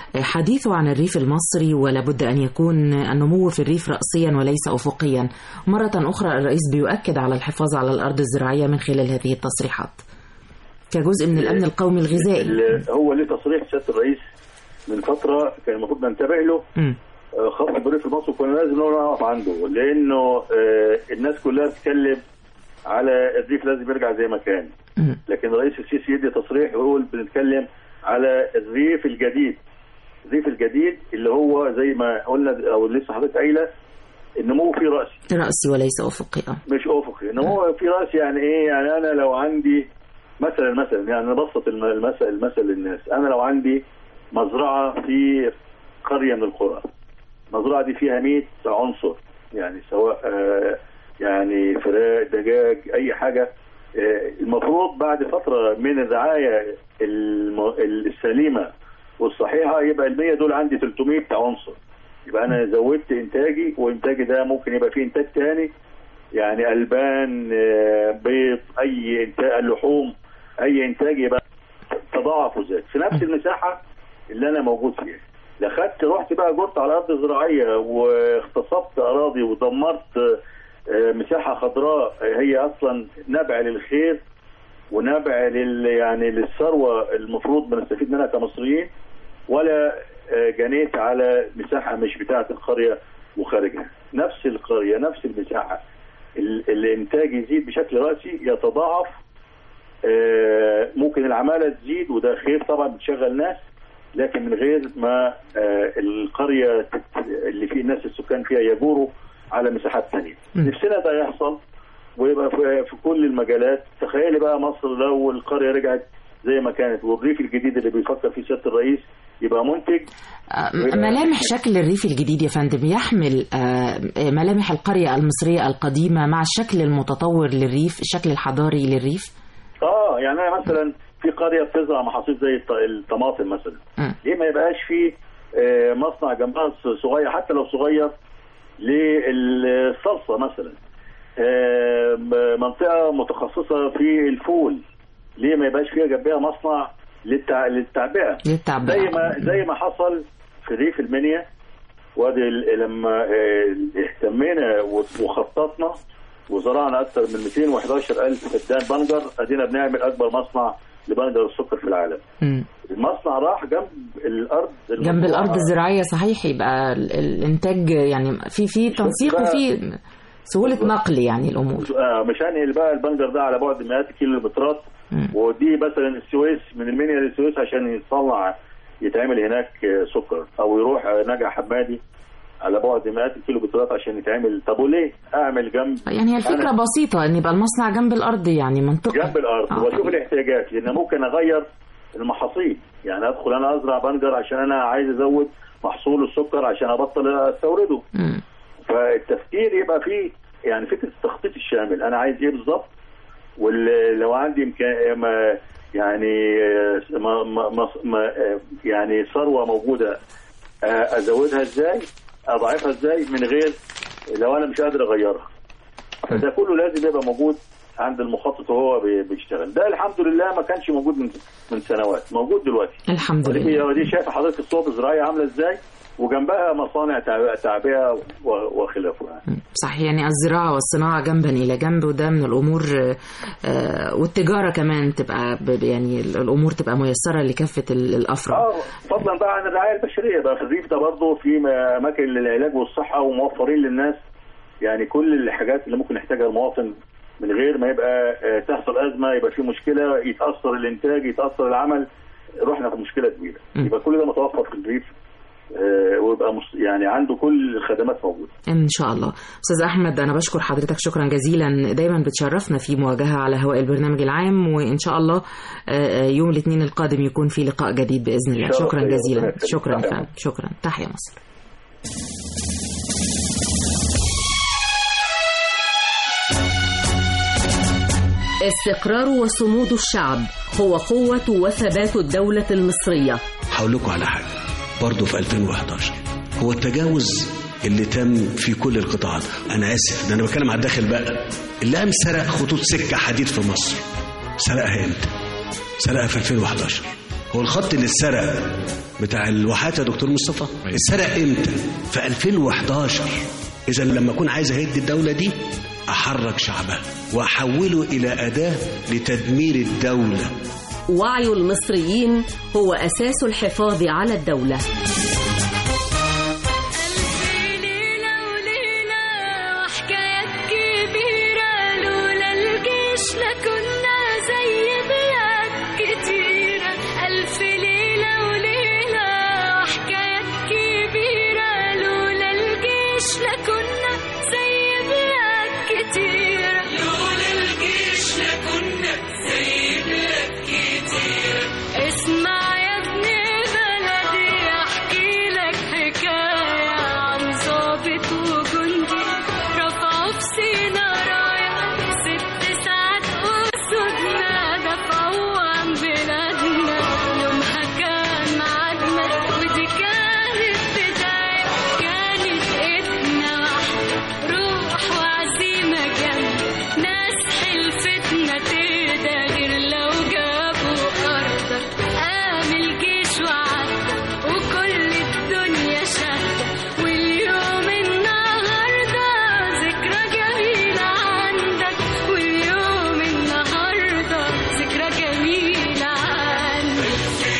حديثه عن الريف المصري ولا بد أن يكون النمو في الريف رأسيا وليس أفقيا مرة أخرى الرئيس بيؤكد على الحفاظ على الأرض الزراعية من خلال هذه التصريحات كجزء من الأمن القومي الغذائي
ال- هو ليه تصريح سياده الرئيس من فتره كان المفروض ننتبه له
مم.
آه، خط البريف المصري كنا لازم نقف عنده لانه آه، الناس كلها بتتكلم على الريف لازم يرجع زي ما كان
مم.
لكن الرئيس السيسي يدي تصريح ويقول بنتكلم على الريف الجديد الريف الجديد اللي هو زي ما قلنا او لسه حضرتك قايله النمو فيه راسي
رأسي وليس أفقي آه.
مش افقي النمو فيه راسي يعني ايه يعني انا لو عندي مثلا مثلا يعني نبسط الم- المثل المثل للناس انا لو عندي مزرعه في قريه من القرى المزرعه دي فيها 100 عنصر يعني سواء آه، يعني فراخ دجاج اي حاجه آه، المفروض بعد فتره من الرعايه الم- السليمه والصحيحه يبقى ال 100 دول عندي 300 عنصر يبقى انا زودت انتاجي وانتاجي ده ممكن يبقى فيه انتاج تاني يعني البان آه، بيض اي انتاج لحوم اي انتاج يبقى تضاعف وزاد في نفس المساحه اللي انا موجود فيها لا خدت رحت بقى جرت على ارض زراعيه واغتصبت اراضي ودمرت آه، مساحه خضراء هي اصلا نبع للخير ونبع لل يعني للثروه المفروض بنستفيد منها كمصريين ولا آه، جنيت على مساحه مش بتاعه القريه وخارجها نفس القريه نفس المساحه ال- الانتاج يزيد بشكل راسي يتضاعف آه، ممكن العماله تزيد وده خير طبعا بتشغل ناس لكن من غير ما آه، القريه تت- اللي فيه الناس السكان فيها يجوروا على مساحات ثانيه
م.
نفسنا ده يحصل ويبقى في, في كل المجالات تخيلي بقى مصر لو القريه رجعت زي ما كانت والريف الجديد اللي بيفكر فيه سياده الرئيس يبقى منتج
آه، ملامح شكل الريف الجديد يا فندم يحمل آه، ملامح القرية المصرية القديمة مع الشكل المتطور للريف الشكل الحضاري للريف
اه يعني انا مثلا في قريه بتزرع محاصيل زي الط- الطماطم مثلا
مم.
ليه ما يبقاش في آه، مصنع جنبها ص- صغير حتى لو صغير للصلصه مثلا آه، م- منطقه متخصصه في الفول ليه ما يبقاش فيها جنبها مصنع للتع... للتعبئه
للتعبئة
زي ما زي ما حصل في ريف المنيا وادي ال- لما آه، اهتمينا وخططنا وزرعنا اكثر من 211 الف فدان بنجر ادينا بنعمل اكبر مصنع لبنجر السكر في العالم
مم.
المصنع راح جنب الارض
جنب الارض الزراعيه صحيح يبقى ال- الانتاج يعني في في تنسيق
بقى-
وفي سهوله نقل يعني الامور
آه، مش هنقل بقى البنجر ده على بعد مئات الكيلومترات
مم.
ودي مثلا السويس من المنيا للسويس عشان يتصنع يتعمل هناك آه، سكر او يروح آه، نجع حمادي على بعد مئات الكيلومترات عشان يتعمل طب وليه اعمل جنب
يعني هي الفكره
أنا-
بسيطه ان يبقى المصنع جنب الارض يعني منطقي
جنب الارض
آه.
واشوف الاحتياجات لان ممكن اغير المحاصيل يعني ادخل انا ازرع بنجر عشان انا عايز ازود محصول السكر عشان ابطل استورده
مم.
فالتفكير يبقى فيه يعني فكره التخطيط الشامل انا عايز ايه بالظبط ولو عندي امكان ما يعني ما ما ما ما يعني ثروه موجوده آه، ازودها ازاي اضعفها ازاي من غير لو انا مش قادر اغيرها فده كله لازم يبقى موجود عند المخطط وهو بي- بيشتغل ده الحمد لله ما كانش موجود من من سنوات موجود دلوقتي
الحمد
ودي
لله
ودي شايفه حضرتك الصوب الزراعيه عامله ازاي وجنبها مصانع تعب- تعبئه و- وخلافه يعني
صحيح يعني الزراعة والصناعة جنبا إلى جنب وده من الأمور آه، والتجارة كمان تبقى ب- يعني الأمور تبقى ميسرة لكافة ال- الأفراد
اه فضلا بقى عن الرعايه البشريه بقى في الريف ده برضه في م- اماكن للعلاج والصحه وموفرين للناس يعني كل الحاجات اللي ممكن يحتاجها المواطن من غير ما يبقى آه، تحصل ازمه يبقى في مشكله يتاثر الانتاج يتاثر العمل رحنا في مشكله كبيره
م.
يبقى كل ده متوفر في الريف آه، ويبقى مس- يعني عنده كل الخدمات موجوده
إن شاء الله أستاذ أحمد أنا بشكر حضرتك شكرا جزيلا دايما بتشرفنا في مواجهة على هواء البرنامج العام وإن شاء الله آه، آه، يوم الاثنين القادم يكون في لقاء جديد بإذن الله
شرف
شكرا
ليا، ربنا
جزيلا
يخليك.
شكرا
تحية
فندم شكرا تحيا مصر
استقرار وصمود الشعب هو قوة وثبات الدولة المصرية
هقول لكم على حاجه برضه في 2011 هو التجاوز اللي تم في كل القطاعات انا اسف ده انا بتكلم على الداخل بقى اللي قام سرق خطوط سكه حديد في مصر سرقها امتى؟ سرقها في 2011 هو الخط اللي اتسرق بتاع الواحات يا دكتور مصطفى اتسرق امتى؟ في 2011 اذا لما اكون عايز اهد الدوله دي احرك شعبها واحوله الى اداه لتدمير الدوله
وعي المصريين هو أساس الحفاظ على الدولة
ليلة وليلة وحكايات كبيرة لولا الجيش لكنا زي بلاد كتيرة ألف ليلة وليلة وحكايات كبيرة لولا الجيش لكنا زي بلاد كتيرة لولا الجيش لكنا زي بلاد كتيرة اسمع يا ابن بلدي احكي لك حكاية عن ضابط وجندي رفعوا في سينا راية ست ساعات أسودنا دفعوا عن بلادنا يومها كان ميعادنا ودي كانت بداية كانت إيدنا واحدة روح وعزيمة جنب ناس حلفتنا تهدى غير لو جابوا أرضك قام الجيش وعدى وكل الدنيا شهدة واليوم النهاردة ذكرى جميلة عندك واليوم النهاردة ذكرى جميلة عندك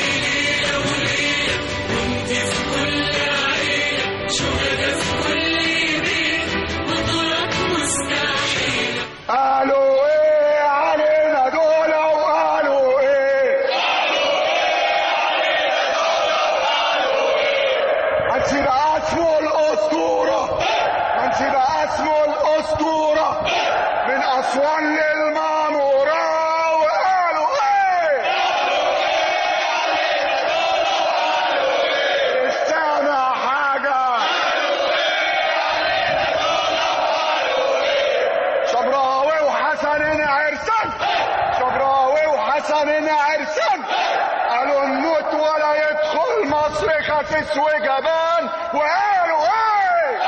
قالوا ايه علينا دول وقالوا ايه هنسيب اسمه الاسطورة هنسيب اسمه الاسطورة من اسوان للمامورة وقالوا ايه مش سامع حاجة شبراوي وحسن عرسان شبراوي وحسن عرسان قالوا نموت ولا يدخل مصر خسيس وجبان وقالوا ايه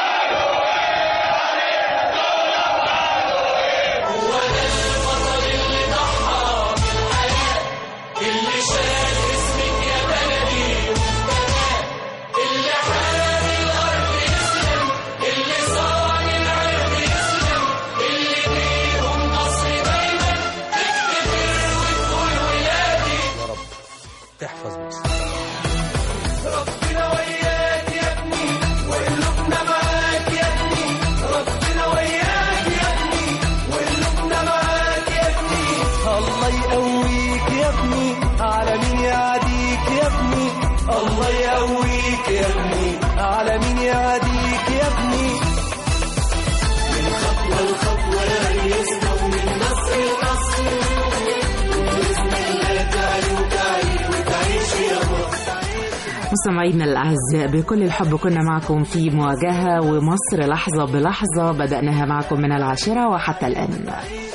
مستمعينا الأعزاء بكل الحب كنا معكم في مواجهة ومصر لحظة بلحظة بدأناها معكم من العاشرة وحتى الآن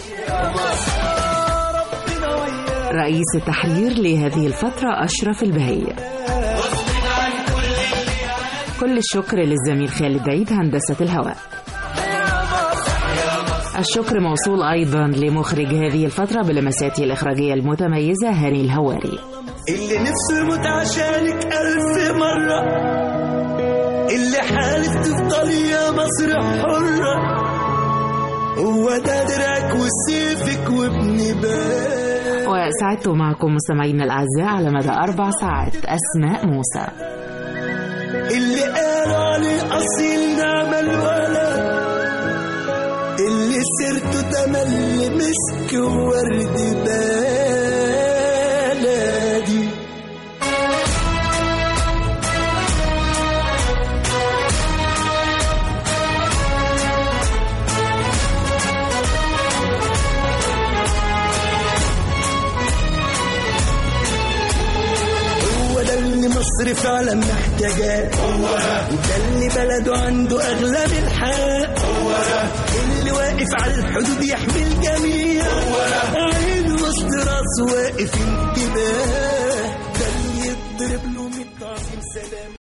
رئيس التحرير لهذه الفترة أشرف البهية كل الشكر للزميل خالد عيد هندسة الهواء الشكر موصول أيضا لمخرج هذه الفترة بلمساته الإخراجية المتميزة هاني الهواري
اللي نفسه يموت عشانك ألف مرة اللي حالف تفضل يا مصر حرة هو ده درعك وسيفك وابن باب
وسعدت معكم مستمعينا الأعزاء على مدى أربع ساعات أسماء موسى
اللي قال عليه أصيل نعم الولد اللي سيرته تملي مسك وورد بلدي هو ده اللي مصر فعلا محتاجاه وده اللي بلده عنده اغلى من الحق اللي واقف على الحدود يحمي الجميع عين وسط راسه واقف انتباه ده اللي يضرب له 100 عظيم سلام